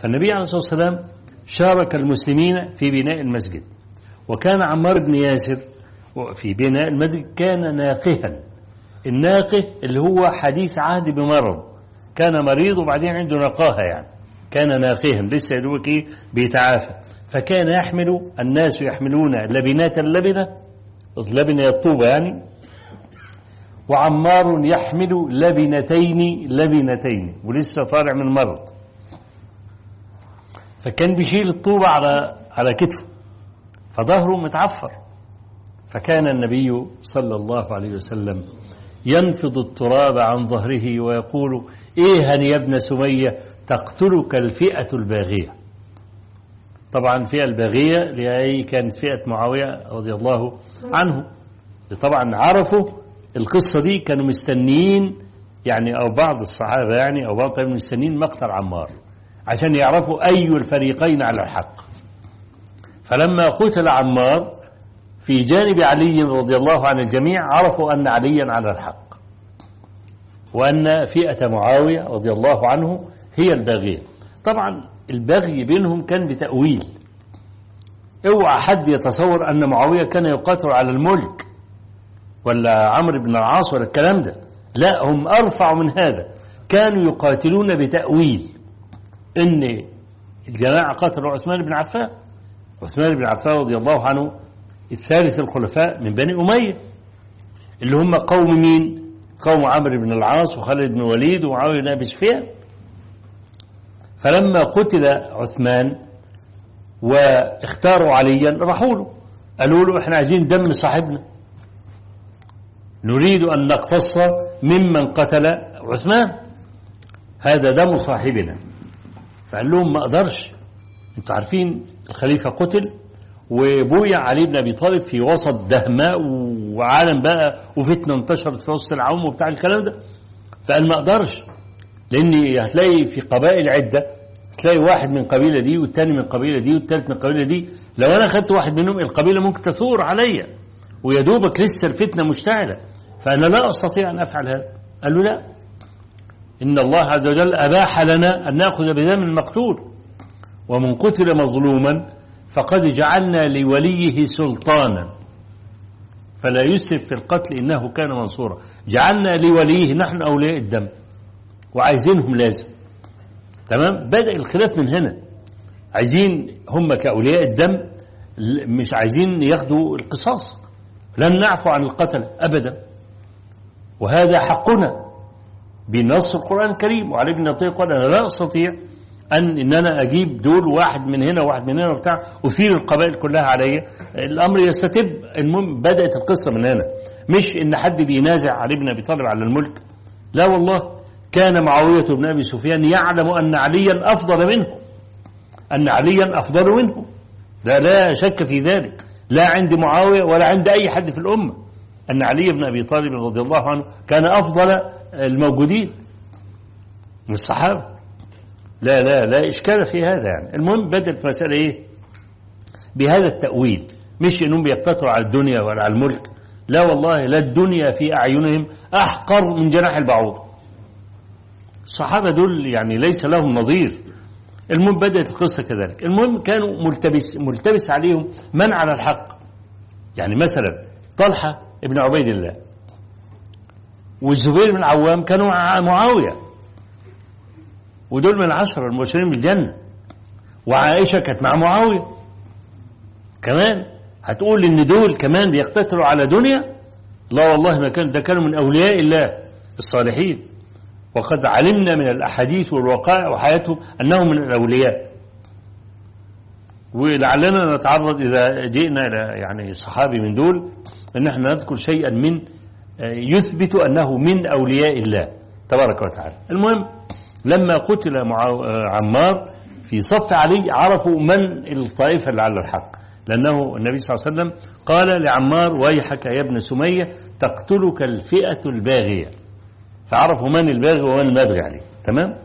فالنبي عليه الصلاة والسلام شارك المسلمين في بناء المسجد وكان عمار بن ياسر في بناء المسجد كان ناقها الناقه اللي هو حديث عهد بمرض كان مريض وبعدين عنده نقاهة يعني كان ناقها لسه يدوك ايه بيتعافى فكان يحمل الناس يحملون لبنات اللبنة لبنة الطوبة يعني وعمار يحمل لبنتين لبنتين ولسه طالع من مرض فكان بيشيل الطوبة على على كتفه فظهره متعفر فكان النبي صلى الله عليه وسلم ينفض التراب عن ظهره ويقول ايها يا ابن سمية تقتلك الفئة الباغية طبعا الفئة الباغية اللي كانت فئة معاوية رضي الله عنه طبعا عرفوا القصة دي كانوا مستنيين يعني أو بعض الصحابة يعني أو بعض مستنيين مقتل عمار عشان يعرفوا أي الفريقين على الحق فلما قتل عمار في جانب علي رضي الله عن الجميع عرفوا أن عليا على الحق وأن فئة معاوية رضي الله عنه هي الباغية طبعا البغي بينهم كان بتأويل اوعى حد يتصور أن معاوية كان يقاتل على الملك ولا عمرو بن العاص ولا الكلام ده لا هم أرفع من هذا كانوا يقاتلون بتأويل إن الجماعة قاتلوا عثمان بن عفان عثمان بن عفان رضي الله عنه الثالث الخلفاء من بني أمية اللي هم قوم مين قوم عمرو بن العاص وخالد بن وليد ومعاوية بن أبي سفيان فلما قتل عثمان واختاروا عليا راحوا له قالوا له احنا عايزين دم صاحبنا نريد أن نقتص ممن قتل عثمان هذا دم صاحبنا فقال لهم ما أقدرش انتوا عارفين الخليفة قتل وبويع علي بن أبي طالب في وسط دهماء وعالم بقى وفتنة انتشرت في وسط العوم وبتاع الكلام ده فقال ما أقدرش لأن هتلاقي في قبائل عدة تلاقي واحد من قبيلة دي والتاني من قبيلة دي والتالت من قبيلة دي لو أنا خدت واحد منهم القبيلة ممكن تثور عليا ويا دوبك لسه الفتنة مشتعلة فأنا لا أستطيع أن أفعل هذا قال له لا إن الله عز وجل أباح لنا أن نأخذ بدم المقتول ومن قتل مظلوما فقد جعلنا لوليه سلطانا فلا يسرف في القتل إنه كان منصورا جعلنا لوليه نحن أولياء الدم وعايزينهم لازم تمام بدأ الخلاف من هنا عايزين هم كأولياء الدم مش عايزين ياخدوا القصاص لن نعفو عن القتل أبدا وهذا حقنا بنص القرآن الكريم وعلي بن أبي قال أنا لا أستطيع أن إن أنا أجيب دول واحد من هنا وواحد من هنا وبتاع أثير القبائل كلها عليا الأمر يستتب المهم بدأت القصة من هنا مش إن حد بينازع علي بن أبي طالب على الملك لا والله كان معاوية بن أبي سفيان يعلم أن عليا أفضل منه أن عليا أفضل منه لا لا شك في ذلك لا عند معاوية ولا عند أي حد في الأمة أن علي بن أبي طالب رضي الله عنه كان أفضل الموجودين من الصحابة لا لا لا إشكال في هذا يعني المهم بدأت المسألة إيه بهذا التأويل مش إنهم بيقتطروا على الدنيا ولا على الملك لا والله لا الدنيا في أعينهم أحقر من جناح البعوض الصحابة دول يعني ليس لهم نظير المهم بدأت القصة كذلك المهم كانوا ملتبس ملتبس عليهم من على الحق يعني مثلا طلحة ابن عبيد الله والزبير بن العوام كانوا مع معاوية ودول من العشرة المبشرين بالجنة وعائشة كانت مع معاوية كمان هتقول ان دول كمان بيقتتلوا على دنيا لا والله ما كان ده كانوا من اولياء الله الصالحين وقد علمنا من الاحاديث والوقائع وحياتهم انهم من الاولياء ولعلنا نتعرض اذا جئنا الى يعني صحابي من دول ان احنا نذكر شيئا من يثبت انه من اولياء الله تبارك وتعالى المهم لما قتل عمار في صف علي عرفوا من الطائفه اللي على الحق لأنه النبي صلى الله عليه وسلم قال لعمار ويحك يا ابن سمية تقتلك الفئة الباغية فعرفوا من الباغي ومن المبغي عليه تمام